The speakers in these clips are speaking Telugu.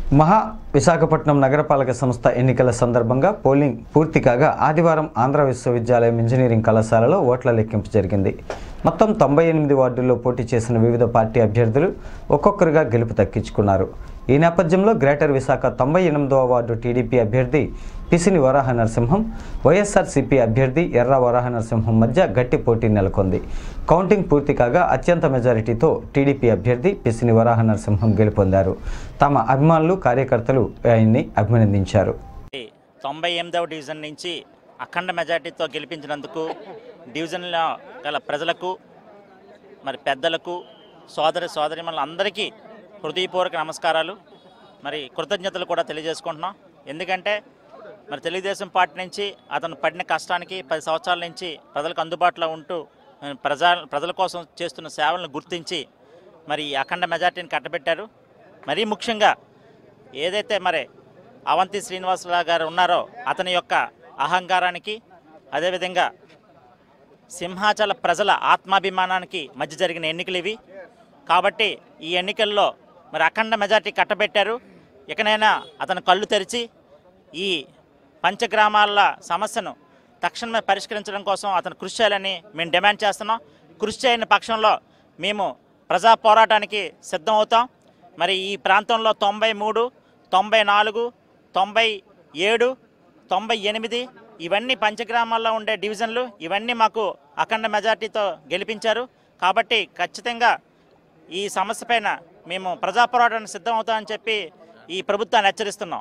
మహా విశాఖపట్నం నగరపాలక సంస్థ ఎన్నికల సందర్భంగా పోలింగ్ పూర్తి కాగా ఆదివారం ఆంధ్ర విశ్వవిద్యాలయం ఇంజనీరింగ్ కళాశాలలో ఓట్ల లెక్కింపు జరిగింది మొత్తం తొంభై ఎనిమిది వార్డుల్లో పోటీ చేసిన వివిధ పార్టీ అభ్యర్థులు ఒక్కొక్కరుగా గెలుపు దక్కించుకున్నారు ఈ నేపథ్యంలో గ్రేటర్ విశాఖ తొంభై ఎనిమిదవ వార్డు టీడీపీ అభ్యర్థి పిసిని వరాహ నరసింహం వైఎస్ఆర్సీపీ అభ్యర్థి ఎర్ర వరాహ నరసింహం మధ్య గట్టి పోటీ నెలకొంది కౌంటింగ్ పూర్తి కాగా అత్యంత మెజారిటీతో టీడీపీ అభ్యర్థి పిసిని వరాహ నరసింహం గెలుపొందారు తమ అభిమానులు కార్యకర్తలు ఆయన్ని అభినందించారు తొంభై ఎనిమిదవ డివిజన్ నుంచి అఖండ మెజార్టీతో గెలిపించినందుకు డివిజన్లో గల ప్రజలకు మరి పెద్దలకు సోదరి సోదరిమణులు అందరికీ హృదయపూర్వక నమస్కారాలు మరి కృతజ్ఞతలు కూడా తెలియజేసుకుంటున్నాం ఎందుకంటే మరి తెలుగుదేశం పార్టీ నుంచి అతను పడిన కష్టానికి పది సంవత్సరాల నుంచి ప్రజలకు అందుబాటులో ఉంటూ ఆ, ప్రజా ప్రజల కోసం చేస్తున్న సేవలను గుర్తించి మరి ఈ అఖండ మెజార్టీని కట్టబెట్టారు మరీ ముఖ్యంగా ఏదైతే మరి అవంతి శ్రీనివాసరావు గారు ఉన్నారో అతని యొక్క అహంకారానికి అదేవిధంగా సింహాచల ప్రజల ఆత్మాభిమానానికి మధ్య జరిగిన ఎన్నికలు ఇవి కాబట్టి ఈ ఎన్నికల్లో మరి అఖండ మెజార్టీ కట్టబెట్టారు ఇకనైనా అతను కళ్ళు తెరిచి ఈ పంచగ్రామాల సమస్యను తక్షణమే పరిష్కరించడం కోసం అతను కృషి చేయాలని మేము డిమాండ్ చేస్తున్నాం కృషి చేయని పక్షంలో మేము ప్రజా పోరాటానికి సిద్ధం అవుతాం మరి ఈ ప్రాంతంలో తొంభై మూడు తొంభై నాలుగు తొంభై ఏడు తొంభై ఎనిమిది ఇవన్నీ పంచగ్రామాల్లో ఉండే డివిజన్లు ఇవన్నీ మాకు అఖండ మెజార్టీతో గెలిపించారు కాబట్టి ఖచ్చితంగా ఈ సమస్య పైన మేము ప్రజా పోరాటానికి సిద్ధం అవుతామని చెప్పి ఈ ప్రభుత్వాన్ని హెచ్చరిస్తున్నాం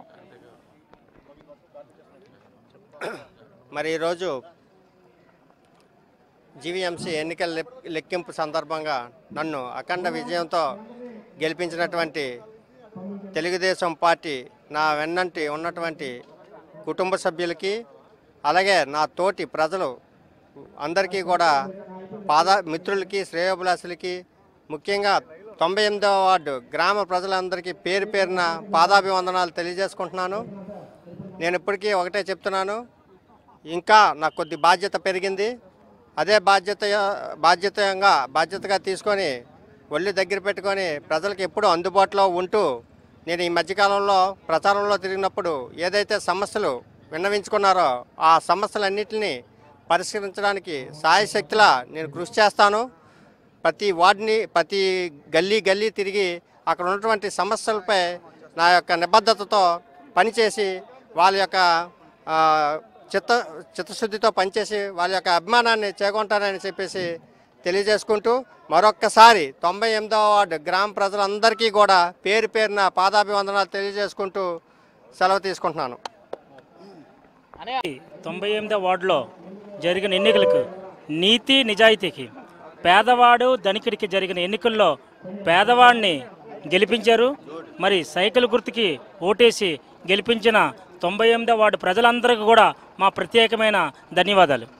మరి ఈరోజు జీవీఎంసీ ఎన్నికల లెక్- లెక్కింపు సందర్భంగా నన్ను అఖండ విజయంతో గెలిపించినటువంటి తెలుగుదేశం పార్టీ నా వెన్నంటి ఉన్నటువంటి కుటుంబ సభ్యులకి అలాగే నా తోటి ప్రజలు అందరికీ కూడా పాద మిత్రులకి శ్రేయోభిలాషులకి ముఖ్యంగా తొంభై ఎనిమిదవ వార్డు గ్రామ ప్రజలందరికీ పేరు పేరున పాదాభివందనాలు తెలియజేసుకుంటున్నాను నేను ఇప్పటికీ ఒకటే చెప్తున్నాను ఇంకా నాకు కొద్ది బాధ్యత పెరిగింది అదే బాధ్యత బాధ్యతంగా బాధ్యతగా తీసుకొని ఒళ్ళు దగ్గర పెట్టుకొని ప్రజలకు ఎప్పుడూ అందుబాటులో ఉంటూ నేను ఈ మధ్యకాలంలో ప్రచారంలో తిరిగినప్పుడు ఏదైతే సమస్యలు విన్నవించుకున్నారో ఆ సమస్యలన్నింటినీ పరిష్కరించడానికి సాయశక్తిలా నేను కృషి చేస్తాను ప్రతి వార్డుని ప్రతి గల్లీ గల్లీ తిరిగి అక్కడ ఉన్నటువంటి సమస్యలపై నా యొక్క నిబద్ధతతో పనిచేసి వాళ్ళ యొక్క ఆ, చిత్త చిత్తశుద్ధితో పనిచేసి వాళ్ళ యొక్క అభిమానాన్ని చేకొంటానని చెప్పేసి తెలియజేసుకుంటూ మరొక్కసారి తొంభై ఎనిమిదవ వార్డు గ్రామ ప్రజలందరికీ కూడా పేరు పేరున పాదాభివందనాలు తెలియజేసుకుంటూ సెలవు తీసుకుంటున్నాను తొంభై ఎనిమిదో వార్డులో జరిగిన ఎన్నికలకు నీతి నిజాయితీకి పేదవాడు ధనికుడికి జరిగిన ఎన్నికల్లో పేదవాడిని గెలిపించారు మరి సైకిల్ గుర్తుకి ఓటేసి గెలిపించిన తొంభై ఎనిమిదో వార్డు ప్రజలందరికీ కూడా మా ప్రత్యేకమైన ధన్యవాదాలు